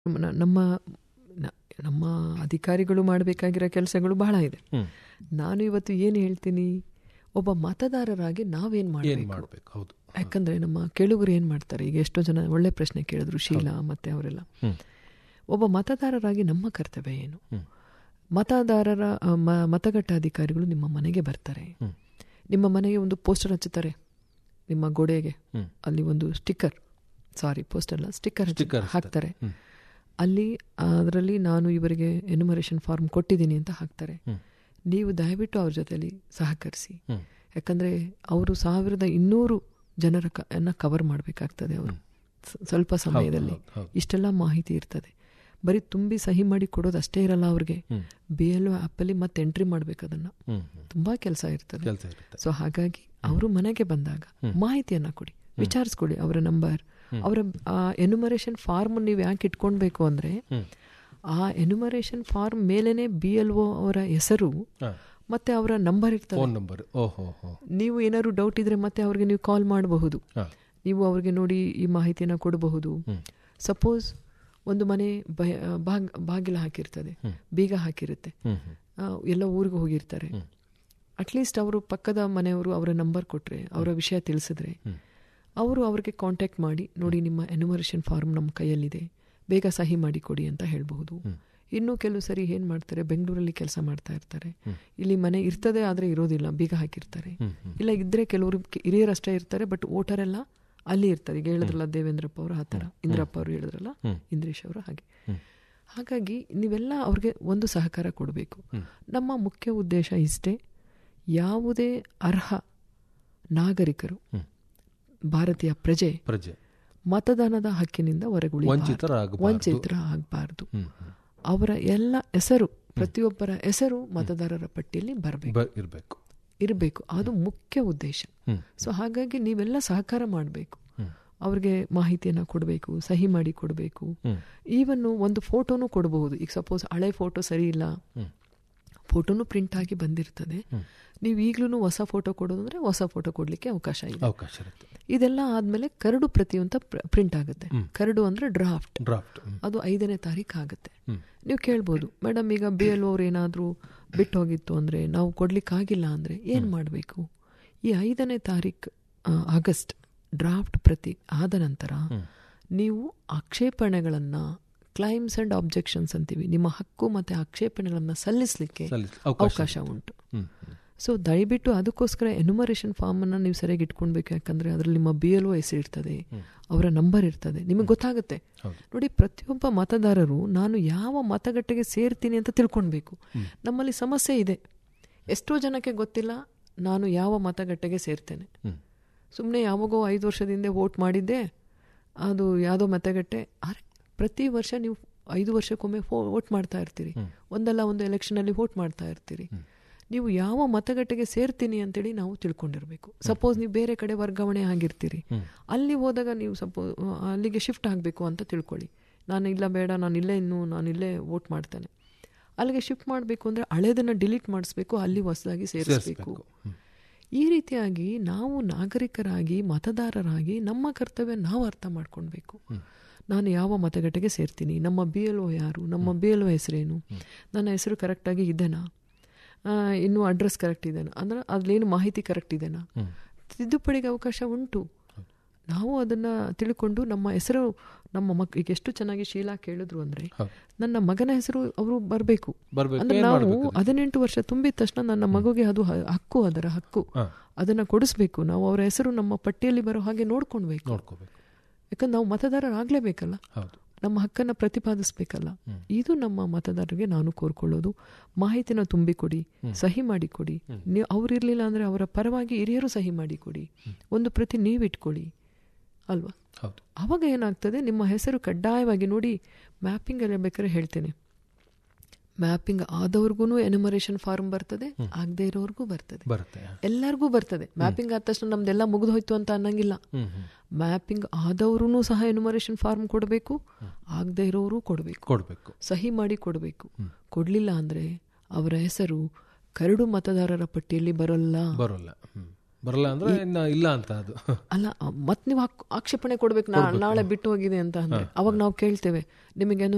ನ- ನಮ್ಮ ನ- ನಮ್ಮ ಅಧಿಕಾರಿಗಳು ಮಾಡಬೇಕಾಗಿರೋ ಕೆಲಸಗಳು ಬಹಳ ಇದೆ ಹ್ಮ್. ನಾನು ಇವತ್ತು ಏನು ಹೇಳ್ತೀನಿ ಒಬ್ಬ ಮತದಾರರಾಗಿ ನಾವೇನ್ ಏನ್ ಮಾಡಬೇಕು ಮಾಡ್ಬೇಕು ಹೌದು ಯಾಕಂದ್ರೆ ನಮ್ಮ ಕೇಳುಗರು ಏನ್ ಮಾಡ್ತಾರೆ ಈಗ ಎಷ್ಟೋ ಜನ ಒಳ್ಳೆ ಪ್ರಶ್ನೆ ಕೇಳಿದ್ರು ಶೀಲಾ ಮತ್ತೆ ಅವರೆಲ್ಲ ಹ್ಮ್. ಒಬ್ಬ ಮತದಾರರಾಗಿ ನಮ್ಮ ಕರ್ತವ್ಯ ಏನು ಹ್ಮ್. ಮತದಾರರ ಆ, ಮ- ಮತಗಟ್ಟ ಅಧಿಕಾರಿಗಳು ನಿಮ್ಮ ಮನೆಗೆ ಬರ್ತಾರೆ ಹ್ಮ್. ನಿಮ್ಮ ಮನೆಗೆ ಒಂದು ಪೋಸ್ಟರ್ ಹಚ್ಚುತ್ತಾರೆ ನಿಮ್ಮ ಗೋಡೆಗೆ ಹ್ಮ್. ಅಲ್ಲಿ ಒಂದು ಸ್ಟಿಕ್ಕರ್ ಸಾರಿ ಪೋಸ್ಟರ್ ಅಲ್ಲ ಸ್ಟಿಕ್ಕರ್ Sticker ಹಾಕ್ತಾರೆ ಹ್ಮ್. ಅಲ್ಲಿ ಅದರಲ್ಲಿ ನಾನು ಇವರಿಗೆ ಎನ್ಯುಮರೇಷನ್ ಫಾರ್ಮ್ ಕೊಟ್ಟಿದ್ದೀನಿ ಅಂತ ಹಾಕ್ತಾರೆ ಹ್ಮ್. ನೀವು ದಯವಿಟ್ಟು ಅವ್ರ ಜೊತೆಲಿ ಸಹಕರಿಸಿ ಹ್ಮ್. ಯಾಕಂದ್ರೆ ಅವರು ಸಾವಿರದ ಇನ್ನೂರು ಜನರ ಕ ಕವರ್ ಮಾಡಬೇಕಾಗ್ತದೆ ಅವರು ಸ್ವಲ್ಪ ಸಮಯದಲ್ಲಿ ಹೌದು, ಹೌದು. ಇಷ್ಟೆಲ್ಲ ಮಾಹಿತಿ ಇರ್ತದೆ ಬರೀ ತುಂಬಿ ಸಹಿ ಮಾಡಿ ಕೊಡೋದು ಅಷ್ಟೇ ಇರಲ್ಲ ಅವ್ರಿಗೆ ಹ್ಮ್. ಬಿ ಎಲ್ ಒ ಆ್ಯಪಲ್ಲಿ ಮತ್ತೆ ಎಂಟ್ರಿ ಮಾಡ್ಬೇಕು ಅದನ್ನ ಹ್ಮ್ ಹ್ಮ್. ತುಂಬಾ ಕೆಲಸ ಇರ್ತದೆ ಕೆಲ್ಸ ಇರುತ್ತೆ ಸೊ ಹಾಗಾಗಿ ಅವರು ಮನೆಗೆ ಬಂದಾಗ ಮಾಹಿತಿಯನ್ನ ಕೊಡಿ ವಿಚಾರಿಸ್ಕೊಡಿ ಅವರ ನಂಬರ್ ಅವರ ಎನ್ಯುಮರೇಷನ್ ಫಾರ್ಮ್ ನೀವು ಯಾಕೆ ಇಟ್ಕೊಳ್ಬೇಕು ಅಂದ್ರೆ ಹ್ಮ್. ಆ ಎನ್ಯುಮರೇಷನ್ ಫಾರ್ಮ್ ಮೇಲೇನೆ ಬಿ ಎಲ್ ಒ ಅವರ ಹೆಸರು ಹಾ. ಮತ್ತೆ ಅವರ ನಂಬರ್ ಇರ್ತದೆ ಫೋನ್ ನಂಬರ್ ಓಹೋ ಹೋ ನೀವು ಏನಾದ್ರು ಡೌಟ್ ಇದ್ರೆ ಮತ್ತೆ ಅವ್ರಿಗೆ ನೀವು ಕಾಲ್ ಮಾಡಬಹುದು ಹಾ. ನೀವು ಅವ್ರಿಗೆ ನೋಡಿ ಈ ಮಾಹಿತಿಯನ್ನು ಕೊಡಬಹುದು ಸಪೋಸ್ ಒಂದು ಮನೆ ಬಯ ಬಾಗ್ ಬಾಗಿಲ ಹಾಕಿರ್ತದೆ ಬೀಗ ಹಾಕಿರುತ್ತೆ ಹ್ಮ್ ಹ್ಮ್. ಆ, ಎಲ್ಲ ಊರಿಗೆ ಹೋಗಿರ್ತಾರೆ ಅಟ್ಲೀಸ್ಟ್ ಅವರು ಪಕ್ಕದ ಮನೆಯವರು ಅವರ ನಂಬರ್ ಕೊಟ್ರೆ ಅವರ ವಿಷಯ ತಿಳಿಸಿದ್ರೆ ಅವರು ಅವ್ರಿಗೆ ಕಾಂಟ್ಯಾಕ್ಟ್ ಮಾಡಿ ನೋಡಿ ನಿಮ್ಮ ಎನ್ಯುಮರೇಷನ್ ಫಾರ್ಮ್ ನಮ್ಮ ಕೈಯಲ್ಲಿದೆ ಬೇಗ ಸಹಿ ಮಾಡಿ ಕೊಡಿ ಅಂತ ಹೇಳಬಹುದು ಇನ್ನು ಕೆಲವು ಸರಿ ಏನ್ ಮಾಡ್ತಾರೆ ಬೆಂಗಳೂರಲ್ಲಿ ಕೆಲಸ ಮಾಡ್ತಾ ಇರ್ತಾರೆ ಇಲ್ಲಿ ಮನೆ ಇರ್ತದೆ ಆದ್ರೆ ಇರೋದಿಲ್ಲ ಬೀಗ ಹಾಕಿರ್ತಾರೆ ಇಲ್ಲ ಇದ್ರೆ ಕೆಲವರು ಕೆ- ಹಿರಿಯರಷ್ಟೇ ಇರ್ತಾರೆ ಬಟ್ ವೋಟರ್ ಎಲ್ಲ ಅಲ್ಲಿ ಇರ್ತಾರೆ ಈಗ ಹೇಳಿದ್ರಲ್ಲ ದೇವೇಂದ್ರಪ್ಪ ಅವರು ಆ ಥರ ಇಂದ್ರಪ್ಪ ಅವರು ಹೇಳಿದ್ರಲ್ಲ ಇಂದ್ರೇಶ್ ಅವರು ಹಾಗೆ ಹಾಗಾಗಿ ನೀವೆಲ್ಲ ಅವ್ರಿಗೆ ಒಂದು ಸಹಕಾರ ಕೊಡಬೇಕು ನಮ್ಮ ಮುಖ್ಯ ಉದ್ದೇಶ ಇಷ್ಟೇ ಯಾವುದೇ ಅರ್ಹ ನಾಗರಿಕರು ಭಾರತೀಯ ಪ್ರಜೆ ಪ್ರಜೆ ಮತದಾನದ ಹಕ್ಕಿನಿಂದ ಹೊರಗುಳಿ ವಂಚಿತರಾಗಬಾರ್ದು. ವಂಚಿತರ ಆಗಬಾರ್ದು ಹ್ಮ್ ಹ್ಮ್. ಅವರ ಎಲ್ಲ ಹೆಸರು ಪ್ರತಿಯೊಬ್ಬರ ಹೆಸರು ಮತದಾರರ ಪಟ್ಟಿಯಲ್ಲಿ ಬರಬೇಕು ಬ- ಇರ್ಬೇಕು ಇರಬೇಕು ಅದು ಮುಖ್ಯ ಉದ್ದೇಶ ಹ್ಮ್. ಸೊ ಹಾಗಾಗಿ ನೀವೆಲ್ಲ ಸಹಕಾರ ಮಾಡಬೇಕು ಅವ್ರಿಗೆ ಮಾಹಿತಿಯನ್ನ ಕೊಡಬೇಕು ಸಹಿ ಮಾಡಿ ಕೊಡಬೇಕು ಈವನ್ನು ಒಂದು ಫೋಟೋನು ಕೊಡಬಹುದು ಈಗ ಸಪೋಸ್ ಹಳೆ ಫೋಟೋ ಸರಿ ಇಲ್ಲ ಫೋಟೋನು ಪ್ರಿಂಟ್ ಆಗಿ ಬಂದಿರ್ತದೆ ನೀವು ಈಗಲೂ ಹೊಸ ಫೋಟೋ ಕೊಡೋದು ಅಂದ್ರೆ ಹೊಸ ಫೋಟೋ ಕೊಡ್ಲಿಕ್ಕೆ ಅವಕಾಶ ಇದೆ ಅವಕಾಶ ಇರುತ್ತೆ ಇದೆಲ್ಲ ಆದ್ಮೇಲೆ ಕರಡು ಪ್ರತಿ ಅಂತ ಪ್ರಿಂಟ್ ಆಗುತ್ತೆ ಕರಡು ಅಂದ್ರೆ ಡ್ರಾಫ್ಟ್ ಡ್ರಾಫ್ಟ್ ಅದು ಐದನೇ ತಾರೀಕು ಆಗುತ್ತೆ ನೀವು ಕೇಳ್ಬೋದು ಮೇಡಮ್ ಈಗ ಬಿ ಎಲ್ ಅವ್ರು ಏನಾದರೂ ಬಿಟ್ಟು ಹೋಗಿತ್ತು ಅಂದರೆ ನಾವು ಕೊಡ್ಲಿಕ್ಕಾಗಿಲ್ಲ ಅಂದರೆ ಏನು ಮಾಡಬೇಕು ಈ ಐದನೇ ತಾರೀಕು ಆಗಸ್ಟ್ ಡ್ರಾಫ್ಟ್ ಪ್ರತಿ ಆದ ನಂತರ ನೀವು ಆಕ್ಷೇಪಣೆಗಳನ್ನು ಕ್ಲೈಮ್ಸ್ ಅಂಡ್ ಆಬ್ಜೆಕ್ಷನ್ಸ್ ಅಂತೀವಿ ನಿಮ್ಮ ಹಕ್ಕು ಮತ್ತು ಆಕ್ಷೇಪಣೆಗಳನ್ನು ಸಲ್ಲಿಸಲಿಕ್ಕೆ ಸಲ್ಲಿಸ್- ಅವಕಾಶ ಅವಕಾಶ ಉಂಟು ಹ್ಮ್ ಹ್ಮ್. ಸೊ ದಯವಿಟ್ಟು ಅದಕ್ಕೋಸ್ಕರ ಎನ್ಯುಮರೇಷನ್ ಫಾರ್ಮನ್ನು ನೀವು ಸರಿಯಾಗಿ ಇಟ್ಕೊಳ್ಬೇಕು ಯಾಕಂದ್ರೆ ಅದರಲ್ಲಿ ನಿಮ್ಮ ಬಿ ಎಲ್ ಒ ಹೆಸರು ಇರ್ತದೆ ಅವರ ನಂಬರ್ ಇರ್ತದೆ ನಿಮಗೆ ಗೊತ್ತಾಗುತ್ತೆ ನೋಡಿ ಪ್ರತಿಯೊಬ್ಬ ಮತದಾರರು ನಾನು ಯಾವ ಮತಗಟ್ಟೆಗೆ ಸೇರ್ತೀನಿ ಅಂತ ತಿಳ್ಕೊಳ್ಬೇಕು ನಮ್ಮಲ್ಲಿ ಸಮಸ್ಯೆ ಇದೆ ಎಷ್ಟೋ ಜನಕ್ಕೆ ಗೊತ್ತಿಲ್ಲ ನಾನು ಯಾವ ಮತಗಟ್ಟೆಗೆ ಸೇರ್ತೇನೆ ಸುಮ್ಮನೆ ಯಾವಾಗೋ ಐದು ವರ್ಷದಿಂದ ವೋಟ್ ಮಾಡಿದ್ದೆ ಅದು ಯಾವುದೋ ಮತಗಟ್ಟೆ ಅರೆ ಪ್ರತಿ ವರ್ಷ ನೀವು ಐದು ವರ್ಷಕ್ಕೊಮ್ಮೆ ವೋಟ್ ಮಾಡ್ತಾ ಇರ್ತೀರಿ ಒಂದಲ್ಲ ಒಂದು ಎಲೆಕ್ಷನಲ್ಲಿ ವೋಟ್ ಮಾಡ್ತಾ ಇರ್ತೀರಿ ನೀವು ಯಾವ ಮತಗಟ್ಟೆಗೆ ಸೇರ್ತೀನಿ ಅಂತೇಳಿ ನಾವು ತಿಳ್ಕೊಂಡಿರ್ಬೇಕು ಸಪೋಸ್ ನೀವು ಬೇರೆ ಕಡೆ ವರ್ಗಾವಣೆ ಆಗಿರ್ತೀರಿ ಅಲ್ಲಿ ಹೋದಾಗ ನೀವು ಸಪೋ ಅಲ್ಲಿಗೆ ಶಿಫ್ಟ್ ಆಗಬೇಕು ಅಂತ ತಿಳ್ಕೊಳ್ಳಿ ನಾನು ಇಲ್ಲ ಬೇಡ ನಾನು ಇಲ್ಲೇ ಇನ್ನು ನಾನು ಇಲ್ಲೇ ವೋಟ್ ಮಾಡ್ತೇನೆ ಅಲ್ಲಿಗೆ ಶಿಫ್ಟ್ ಮಾಡಬೇಕು ಅಂದರೆ ಹಳೇದನ್ನು ಡಿಲೀಟ್ ಮಾಡಿಸ್ಬೇಕು ಅಲ್ಲಿ ಹೊಸದಾಗಿ ಸೇರಿಸಬೇಕು ಈ ರೀತಿಯಾಗಿ ನಾವು ನಾಗರಿಕರಾಗಿ ಮತದಾರರಾಗಿ ನಮ್ಮ ಕರ್ತವ್ಯ ನಾವು ಅರ್ಥ ಮಾಡ್ಕೊಳ್ಬೇಕು ನಾನು ಯಾವ ಮತಗಟ್ಟೆಗೆ ಸೇರ್ತೀನಿ ನಮ್ಮ ಬಿ ಎಲ್ ಒ ಯಾರು ನಮ್ಮ ಬಿ ಎಲ್ ಒ ಹೆಸರೇನು ನನ್ನ ಹೆಸರು ಕರೆಕ್ಟಾಗಿ ಇದೆನಾ ಆ, ಇನ್ನು ಅಡ್ರೆಸ್ ಕರೆಕ್ಟ್ ಇದೆನಾ ಅಂದ್ರೆ ಅದ್ಲೇನು ಮಾಹಿತಿ ಕರೆಕ್ಟ್ ಇದೆನಾ ತಿದ್ದುಪಡಿಗೆ ಅವಕಾಶ ಉಂಟು ನಾವು ಅದನ್ನ ತಿಳ್ಕೊಂಡು ನಮ್ಮ ಹೆಸರು ನಮ್ಮ ಮಕ್ ಈಗ ಎಷ್ಟು ಚೆನ್ನಾಗಿ ಶೀಲಾ ಕೇಳಿದ್ರು ಅಂದ್ರೆ ನನ್ನ ಮಗನ ಹೆಸರು ಅವರು ಬರಬೇಕು ಬರ್ಬೇಕು. ಅಂದ್ರೆ ಏನ್ ನಾವು ಮಾಡ್ಬೇಕು ಅದಕ್ಕೆ? ಹದಿನೆಂಟು ವರ್ಷ ತುಂಬಿದ ತಕ್ಷಣ ನನ್ನ ಮಗುಗೆ ಅದು ಹ- ಹಕ್ಕು ಅದರ ಹಕ್ಕು ಹಾ. ಅದನ್ನ ಕೊಡಿಸ್ಬೇಕು ನಾವು ಅವರ ಹೆಸರು ನಮ್ಮ ಪಟ್ಟಿಯಲ್ಲಿ ಬರೋ ಹಾಗೆ ನೋಡ್ಕೊಳ್ಬೇಕು ನೋಡ್ಕೋಬೇಕು ಯಾಕಂದ್ರೆ ನಾವು ಮತದಾರರಾಗ್ಲೇಬೇಕಲ್ಲ ಹೌದು ನಮ್ಮ ಹಕ್ಕನ್ನು ಪ್ರತಿಪಾದಿಸ್ಬೇಕಲ್ಲ ಇದು ನಮ್ಮ ಮತದಾರರಿಗೆ ನಾನು ಕೋರ್ಕೊಳ್ಳೋದು ಮಾಹಿತಿನ ತುಂಬಿಕೊಡಿ ಸಹಿ ಮಾಡಿಕೊಡಿ ನೀವು ಅವ್ರಿರ್ಲಿಲ್ಲ ಅಂದ್ರೆ ಅವರ ಪರವಾಗಿ ಹಿರಿಯರು ಸಹಿ ಮಾಡಿಕೊಡಿ ಒಂದು ಪ್ರತಿ ನೀವಿಟ್ಕೊಳ್ಳಿ ಅಲ್ವಾ ಹೌದು ಅವಾಗ ಏನಾಗ್ತದೆ ನಿಮ್ಮ ಹೆಸರು ಕಡ್ಡಾಯವಾಗಿ ನೋಡಿ ಮ್ಯಾಪಿಂಗ್ ಅಲ್ಲಿ ಬೇಕಾದ್ರೆ ಹೇಳ್ತೇನೆ ಮ್ಯಾಪಿಂಗ್ ಆದವ್ರಿಗೂ ಎನ್ಯುಮರೇಷನ್ ಫಾರ್ಮ್ ಬರ್ತದೆ ಆಗದೆ ಇರೋರ್ಗೂ ಬರ್ತದೆ ಬರುತ್ತೆ ಎಲ್ಲರಿಗೂ ಬರ್ತದೆ ಮ್ಯಾಪಿಂಗ್ ಆದ ತಕ್ಷಣ ನಮ್ದೆಲ್ಲ ಮುಗಿದು ಹೋಯ್ತು ಅಂತ ಅನ್ನಂಗಿಲ್ಲ ಹ್ಮ್ ಹ್ಮ್. ಮ್ಯಾಪಿಂಗ್ ಆದವ್ರೂ ಸಹ ಎನ್ಯುಮರೇಷನ್ ಫಾರ್ಮ್ ಕೊಡಬೇಕು ಆಗದೆ ಇರೋರು ಕೊಡಬೇಕು ಕೊಡ್ಬೇಕು ಸಹಿ ಮಾಡಿ ಕೊಡಬೇಕು ಕೊಡ್ಲಿಲ್ಲ ಅಂದ್ರೆ ಅವರ ಹೆಸರು ಕರಡು ಮತದಾರರ ಪಟ್ಟಿಯಲ್ಲಿ ಬರೋಲ್ಲ ಬರೋಲ್ಲ ಹ್ಮ್. ಬರಲ್ಲ ಅಂದ್ರೆ ಇನ್ನ ಇಲ್ಲ ಅಂತ ಅದು ಅಲ್ಲ ಮತ್ ನೀವು ಆಕ್ಷೇಪಣೆ ಕೊಡ್ಬೇಕು ನಾ- ನಾಳೆ ಬಿಟ್ಟು ಹೋಗಿದೆ ಅಂತ ಅಂದ್ರೆ ಅವಾಗ ನಾವು ಕೇಳ್ತೇವೆ ನಿಮಗೆ